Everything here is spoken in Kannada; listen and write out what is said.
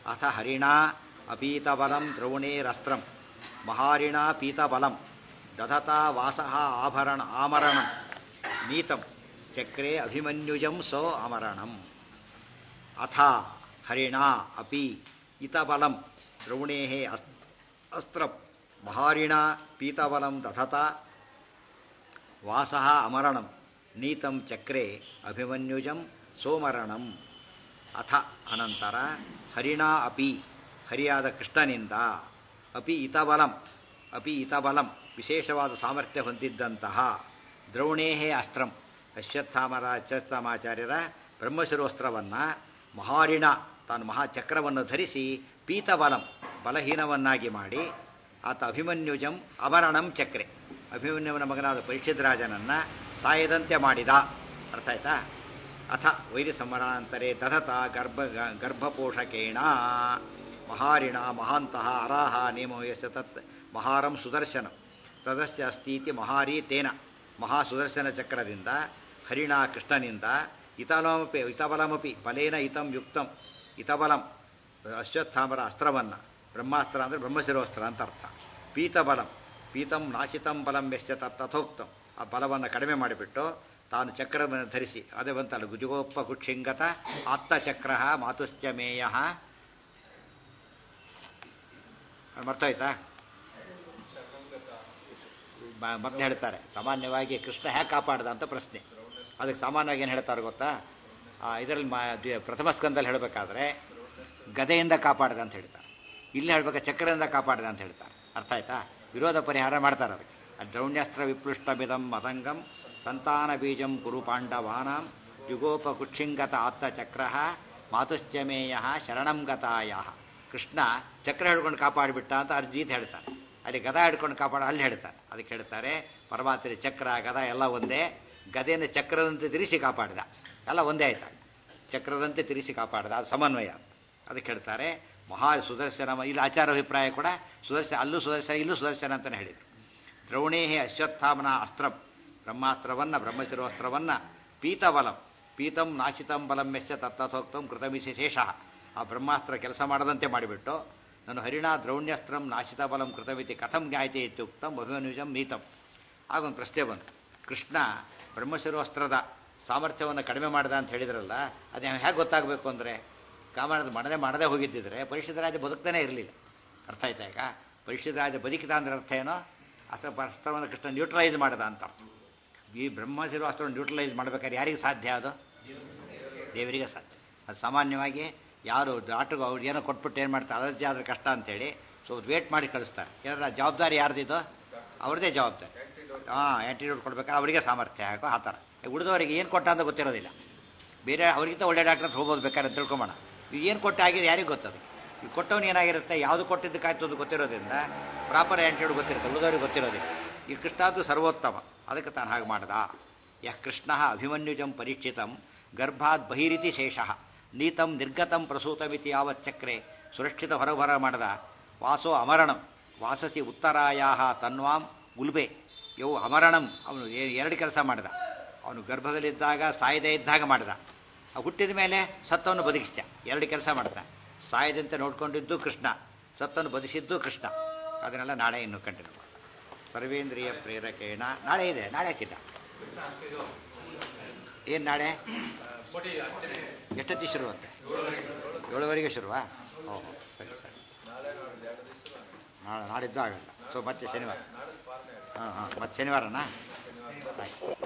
ಅಥ ಹರಿಣಾ ಅಪೀತಬಲಂ ದ್ರೋಣೇರಸ್ತ್ರಂ ಮಹಾರಿಣಾ ಪೀತಬಲಂ ದಧತಾ ವಾಸಃ ಆಭರಣ ಆಮರಣಂ ನೀತಂ ಚಕ್ರೆ ಅಭಿಮನ್ಯುಜಂ ಸೋ ಅಮರಣಂ ಅಥ ಹರಿಣಾ ಅಪಿ ಇತಬಲಂ ದ್ರೋಣೇ ಅಸ್ ಅಸ್ತ್ರಂ ಮಹಾರಿಣಾ ಪೀತಬಲಂ ದಧತಾ ವಾಸಃ ಅಮರಣಂ ನೀತಂ ಚಕ್ರೆ ಅಭಿಮನ್ಯುಜಂ ಸೋಮರಣಂ ಅಥ ಅನಂತರ ಹರಿಣಾ ಅಪಿ ಹರಿಯಾದ ಕೃಷ್ಣನಿಂದ ಅಪಿ ಇತಬಲಂ ಅಪಿ ಇತಬಲಂ ವಿಶೇಷವಾದ ಸಾಮರ್ಥ್ಯ ಹೊಂದಿದ್ದಂತಹ ದ್ರೋಣೇಹೇ ಅಸ್ತ್ರಂ ಅಶ್ವತ್ಥಾಮರ ಅಶ್ವತ್ಥಾಮಾಚಾರ್ಯರ ಬ್ರಹ್ಮಶಿರೋಸ್ತ್ರವನ್ನು ಮಹಾರಿಣ ತಾನು ಮಹಾಚಕ್ರವನ್ನು ಧರಿಸಿ ಪೀತಬಲಂ ಬಲಹೀನವನ್ನಾಗಿ ಮಾಡಿ ಆತ ಅಭಿಮನ್ಯುಜಂ ಅಮರಣಂ ಚಕ್ರೆ ಅಭಿಮನ್ಯುವನ ಮಗನಾದ ಪರೀಕ್ಷಿತರಾಜನನ್ನು ಸಾಯದಂತೆ ಮಾಡಿದ ಅರ್ಥ ಆಯ್ತಾ ಅಥ ವೈದ್ಯ ಸಂವರಣಾಂತರೇ ದಧತ ಗರ್ಭ ಗರ್ಭಪೋಷಕೇಣ ಮಹಾರಿಣ ಮಹಾಂತಹ ಅರಾಹ ನೇಮೋ ಯಶ ತತ್ ಮಹಾರಂ ಸುದರ್ಶನ ತದಸ್ಯ ಅಸ್ತೀತಿ ಮಹಾರಿ ತೇನ ಮಹಾ ಸುದರ್ಶನ ಚಕ್ರದಿಂದ ಹರಿಣ ಕೃಷ್ಣನಿಂದ ಇತಲಮಪಿ ಇತಬಲಮಪಿ ಬಲೇನ ಇತಂ ಯುಕ್ತಂ ಇತಬಲಂ ಅಶ್ವತ್ಥಾಮರ ಅಸ್ತ್ರವನ್ನು ಬ್ರಹ್ಮಾಸ್ತ್ರ ಅಂದರೆ ಬ್ರಹ್ಮಶಿರೋಸ್ತ್ರ ಅಂತ ಅರ್ಥ ಪೀತಬಲಂ ಪೀತಂ ನಾಶಿತಂ ಬಲಂ ಯಶ್ಚ ತಥೋಕ್ತಂ ಆ ಬಲವನ್ನು ಕಡಿಮೆ ಮಾಡಿಬಿಟ್ಟು ತಾನು ಚಕ್ರವನ್ನು ಧರಿಸಿ ಅದೇ ಬಂತಲ್ಲ ಗುಜುಗೋಪ ಕುಕ್ಷಿಂಗತ ಆತ್ತಚಕ್ರ ಮಾತುಶ್ಚಮೇಯ ಮರ್ತಾಯ್ತಾ ಮತ್ತೆ ಹೇಳ್ತಾರೆ ಸಾಮಾನ್ಯವಾಗಿ ಕೃಷ್ಣ ಹೇಗೆ ಕಾಪಾಡ್ದ ಅಂತ ಪ್ರಶ್ನೆ ಅದಕ್ಕೆ ಸಾಮಾನ್ಯವಾಗಿ ಏನು ಹೇಳ್ತಾರೆ ಗೊತ್ತಾ ಇದರಲ್ಲಿ ಮಾ ದ್ವಿ- ಪ್ರಥಮ ಸ್ಕಂದಲ್ಲಿ ಹೇಳಬೇಕಾದ್ರೆ ಗದೆಯಿಂದ ಕಾಪಾಡ್ದ ಅಂತ ಹೇಳ್ತಾರೆ ಇಲ್ಲಿ ಹೇಳ್ಬೇಕು ಚಕ್ರದಿಂದ ಕಾಪಾಡ್ದ ಅಂತ ಹೇಳ್ತಾರೆ ಅರ್ಥ ಆಯ್ತಾ ವಿರೋಧ ಪರಿಹಾರ ಮಾಡ್ತಾರೆ ಅದಕ್ಕೆ ದ್ರೌಣ್ಯಸ್ತ್ರ ವಿಪ್ಲುಷ್ಟಮಿದಂ ಮದಂಗಂ ಸಂತಾನ ಬೀಜಂ ಕುರು ಪಾಂಡವಾನಾಂ ಯುಗೋಪ ಕುಕ್ಷಿಂಗತ ಆತ್ತ ಚಕ್ರ ಮಾತುಶ್ಚಮೇಯ ಶರಣಂ ಗತಾಯ ಕೃಷ್ಣ ಚಕ್ರ ಹಿಡ್ಕೊಂಡು ಕಾಪಾಡಿಬಿಟ್ಟ ಅಂತ ಅರ್ಜೀತ್ ಹೇಳ್ತಾನೆ ಅಲ್ಲಿ ಗದ ಹಿಡ್ಕೊಂಡು ಕಾಪಾಡ ಅಲ್ಲಿ ಹೇಳ್ತಾರೆ ಅದಕ್ಕೆ ಹೇಳ್ತಾರೆ ಪರಮಾತ್ರಿ ಚಕ್ರ ಗದ ಎಲ್ಲ ಒಂದೇ ಗದೆಯನ್ನು ಚಕ್ರದಂತೆ ತಿರಿಸಿ ಕಾಪಾಡಿದ ಎಲ್ಲ ಒಂದೇ ಆಯ್ತಾ ಚಕ್ರದಂತೆ ತಿರಿಸಿ ಕಾಪಾಡಿದ ಅದು ಸಮನ್ವಯ ಅದಕ್ಕೆ ಹೇಳ್ತಾರೆ ಮಹಾ ಸುದರ್ಶನ ಇಲ್ಲಿ ಆಚಾರ ಅಭಿಪ್ರಾಯ ಕೂಡ ಸುದರ್ಶನ ಅಲ್ಲೂ ಸುದರ್ಶನ ಇಲ್ಲೂ ಸುದರ್ಶನ ಅಂತಲೇ ಹೇಳಿದರು ದ್ರೌಣೇಹಿ ಅಶ್ವತ್ಥಾಮನ ಅಸ್ತ್ರಂ ಬ್ರಹ್ಮಾಸ್ತ್ರವನ್ನು ಬ್ರಹ್ಮಶಿರೋಸ್ತ್ರವನ್ನು ಪೀತಬಲಂ ಪೀತಂ ನಾಶಿತಂ ಬಲಂ ಯಶ್ಚ ತತ್ತಥೋಕ್ತಂ ಕೃತವಿಶೇಷ ಆ ಬ್ರಹ್ಮಾಸ್ತ್ರ ಕೆಲಸ ಮಾಡದಂತೆ ಮಾಡಿಬಿಟ್ಟು ನಾನು ಹರಿಣಾ ದ್ರೌಣ್ಯಸ್ತ್ರಂ ನಾಶಿತ ಬಲಂ ಕೃತವಿತಿ ಕಥಂ ಜ್ಞಾಯತೆ ಇತ್ಯುಕ್ತಂ ಅಭಿಮನ್ಯುಜಂ ನೀತಂ ಆಗೊಂದು ಪ್ರಶ್ನೆ ಬಂತು ಕೃಷ್ಣ ಬ್ರಹ್ಮಶಿರೋಸ್ತ್ರದ ಸಾಮರ್ಥ್ಯವನ್ನು ಕಡಿಮೆ ಮಾಡ್ದ ಅಂತ ಹೇಳಿದ್ರಲ್ಲ ಅದು ಹೇಗೆ ಗೊತ್ತಾಗಬೇಕು ಅಂದರೆ ಕಾಮನದ ಮಾಡದೆ ಮಾಡದೆ ಹೋಗಿದ್ದಿದ್ರೆ ಪರಿಷತ್ ರಾಜ ಬದುಕ್ತಾನೆ ಇರಲಿಲ್ಲ ಅರ್ಥ ಆಯ್ತಾ ಈಗ ಪರಿಷತ್ ರಾಜ ಬದುಕಿದ ಅಂದ್ರೆ ಅರ್ಥ ಏನೋ ಅಸ್ತ್ರ ಅಸ್ತ್ರವನ್ನು ಕೃಷ್ಣ ನ್ಯೂಟ್ರಲೈಸ್ ಮಾಡಿದ ಅಂತ ಅರ್ಥ. ಈ ಬ್ರಹ್ಮಶಿರೋ ಅಸ್ತ್ರವನ್ನು ನ್ಯೂಟ್ರಲೈಸ್ ಮಾಡ್ಬೇಕಾದ್ರೆ ಯಾರಿಗೆ ಸಾಧ್ಯ ಅದು ದೇವರಿಗೆ ಸಾಧ್ಯ ಅದು ಸಾಮಾನ್ಯವಾಗಿ ಯಾರು ಆಟಗೂ ಅವ್ರು ಏನೋ ಕೊಟ್ಬಿಟ್ಟು ಏನು ಮಾಡ್ತಾರೆ ಅಲರ್ಜಿ ಆದರೆ ಕಷ್ಟ ಅಂತೇಳಿ ಸೊ ವೇಟ್ ಮಾಡಿ ಕಳಿಸ್ತಾರೆ ಏನಾರ ಜವಾಬ್ದಾರಿ ಯಾರ್ದಿದು ಅವ್ರದ್ದೇ ಜವಾಬ್ದಾರಿ ಹಾಂ ಆ್ಯಂಟಿಟ್ಯೂಡ್ ಕೊಡ್ಬೇಕಾದ್ರೆ ಅವರಿಗೆ ಸಾಮರ್ಥ್ಯ ಹಾಕೋ ಆ ಥರ ಉಳಿದವರಿಗೆ ಏನು ಕೊಟ್ಟ ಅಂತ ಗೊತ್ತಿರೋದಿಲ್ಲ ಬೇರೆ ಅವ್ರಿಗಿಂತ ಒಳ್ಳೆ ಡಾಕ್ಟರ್ ಹತ್ರ ಹೋಗ್ಬೋದು ಬೇಕಾದ್ರೆ ತಿಳ್ಕೊಂಬೋಣ ಇದು ಏನು ಕೊಟ್ಟು ಆಗಿದೆ ಯಾರಿಗೆ ಗೊತ್ತದು ಈಗ ಕೊಟ್ಟವನು ಏನಾಗಿರುತ್ತೆ ಯಾವುದು ಕೊಟ್ಟಿದ್ದಕ್ಕಾಯ್ತು ಅದು ಗೊತ್ತಿರೋದ್ರಿಂದ ಪ್ರಾಪರ್ ಆ್ಯಂಟಿಟ್ಯೂಡ್ ಗೊತ್ತಿರುತ್ತೆ ಉಳಿದವ್ರಿಗೆ ಗೊತ್ತಿರೋದಿಲ್ಲ ಈ ಕೃಷ್ಣ ಅದು ಸರ್ವೋತ್ತಮ ಅದಕ್ಕೆ ತಾನು ಹಾಗೆ ಮಾಡ್ದ ಯಃ ಕೃಷ್ಣ ಅಭಿಮನ್ಯುಜಂ ಪರೀಕ್ಷಿತಂ ಗರ್ಭಾತ್ ಬಹಿರಿತಿ ಶೇಷಃ ನೀತಂ ನಿರ್ಗತಂ ಪ್ರಸೂತಮಿತಿ ಯಾವಚ್ಚಕ್ರೆ ಸುರಕ್ಷಿತ ಹೊರಬರ ಮಾಡದ ವಾಸೋ ಅಮರಣಂ ವಾಸಸಿ ಉತ್ತರಾಯಾ ತನ್ವಾಂ ಗುಲ್ಬೆ ಇವು ಅಮರಣಂ ಅವನು ಎ- ಎರಡು ಕೆಲಸ ಮಾಡಿದ ಅವನು ಗರ್ಭದಲ್ಲಿದ್ದಾಗ ಸಾಯದೇ ಇದ್ದಾಗ ಮಾಡಿದ ಆ ಹುಟ್ಟಿದ ಮೇಲೆ ಸತ್ತವನ್ನು ಬದುಕಿಸ್ದ ಎರಡು ಕೆಲಸ ಮಾಡ್ದ ಸಾಯದಂತೆ ನೋಡ್ಕೊಂಡಿದ್ದು ಕೃಷ್ಣ ಸತ್ತನ್ನು ಬದುಕಿಸಿದ್ದು ಕೃಷ್ಣ ಅದನ್ನೆಲ್ಲ ನಾಳೆ ಇನ್ನು ಕಂಟಿನ್ಯೂ ಮಾಡೋಣ. ಸರ್ವೇಂದ್ರಿಯ ಪ್ರೇರಕೇಣ ನಾಳೆ ಇದೆ ನಾಳೆ ಹಾಕಿದ್ದ ಏನು ನಾಳೆ ಎಷ್ಟೊತ್ತಿ ಶುರು ಅಂತೆ ಏಳುವರೆಗೆ ಶುರುವಾ ಓಹೋ ಸರಿ ಸರಿ ನಾಳೆ ನಾಡಿದ್ದು ಆಗಲ್ಲ ಸೊ ಮತ್ತೆ ಶನಿವಾರ ಹಾಂ ಹಾಂ ಮತ್ತೆ ಶನಿವಾರನಾ ಆಯ್ತು